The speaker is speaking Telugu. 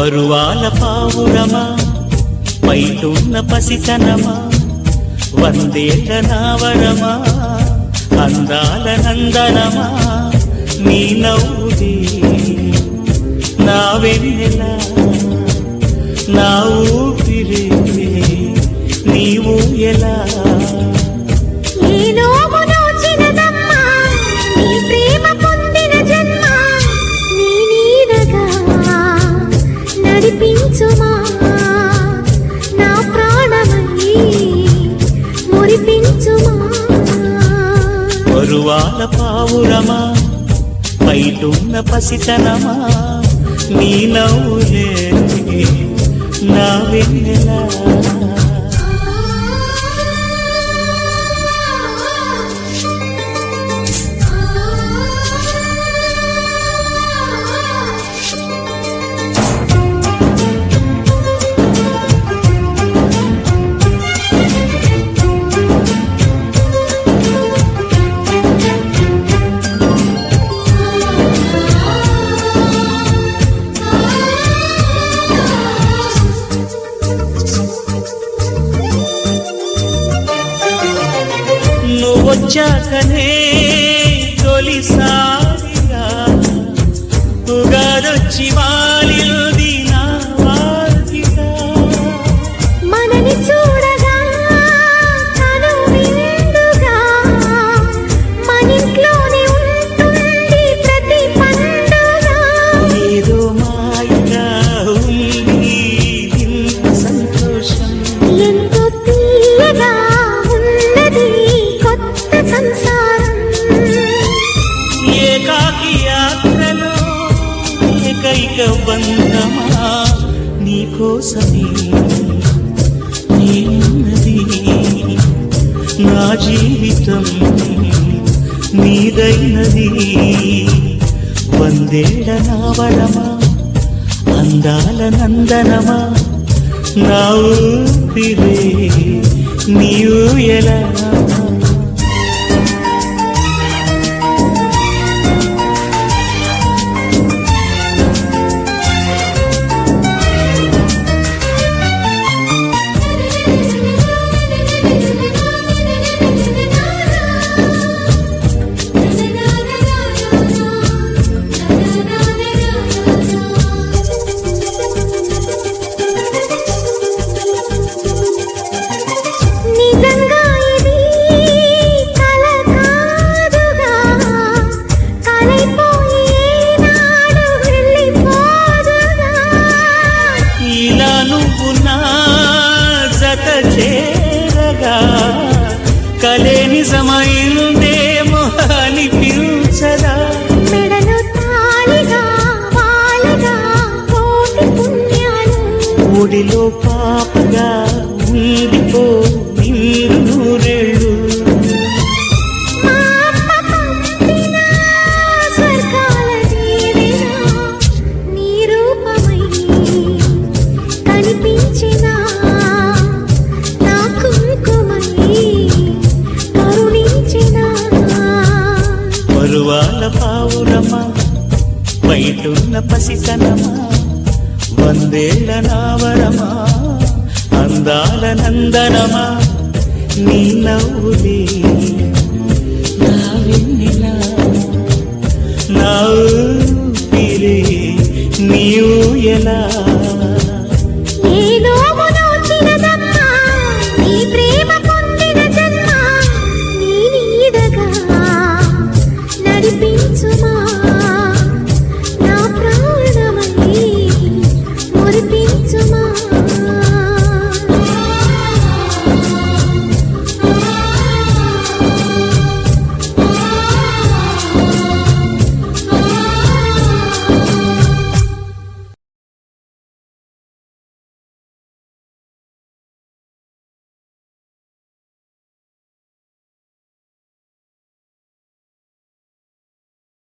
పరువాల పావురమా పైటున్న పసితనమా వందేట నావరమా అందాల నందనమా నీ నవ్వుదే నా వెన్నెల నా ఊపిరే నీవు ఎలా ఈ నోము నోచినదమ్మా, నీ ప్రేమ పొందిన జన్మ, నీ నీడగా నడిపించుమా, నా ప్రాణమై మురిపించుమా. పరువాల పావురమా పైటున్న పసితనమా నీ నవ్వులే నా వెన్నెలా నువ్వొచ్చాకనే తొలిసారిగా ఉగాదొచ్చి వాలింది నా వాకిట మనని చూడగా తను విందుగా మనింట్లోనే ఉంటుంది ప్రతి పండుగ ఏదో మాయగా ఉంది ఇంత సంతోషం ఎంతో తీయగా ఉన్నది కొత్త సంసారం ఏకాకి యాత్రలో ఏకైక బంధమా నీకోసమే నేనున్నది నా జీవితం నీదైనది వందేళ్ల నావడమా అందాల నందనమా నా ఊపిరే నీవు ఎలా నిజంగా ఇది కల కాదుగా కలైపోయి ఏనాడు వెళ్ళిపోదుగా ఇలా నువ్వు నా జత చేరగా కలే నిజమైందేమో అనిపించదా మెడలో తాళిగా వాలగా కోటి పుణ్యాలు ఒడిలో పాపగా ఉండిపో నిండు నూరేళ్ళు మా అమ్మ పంపిన స్వర్గాల దీవెన నీ రూపమై కనిపించిన నా కుంకుమై కరుణించిన పరువాల పావురమా బయటున్న పసితనమా వందేళ్ల నావరమా అందాల నందనమా నీ నవ్వులే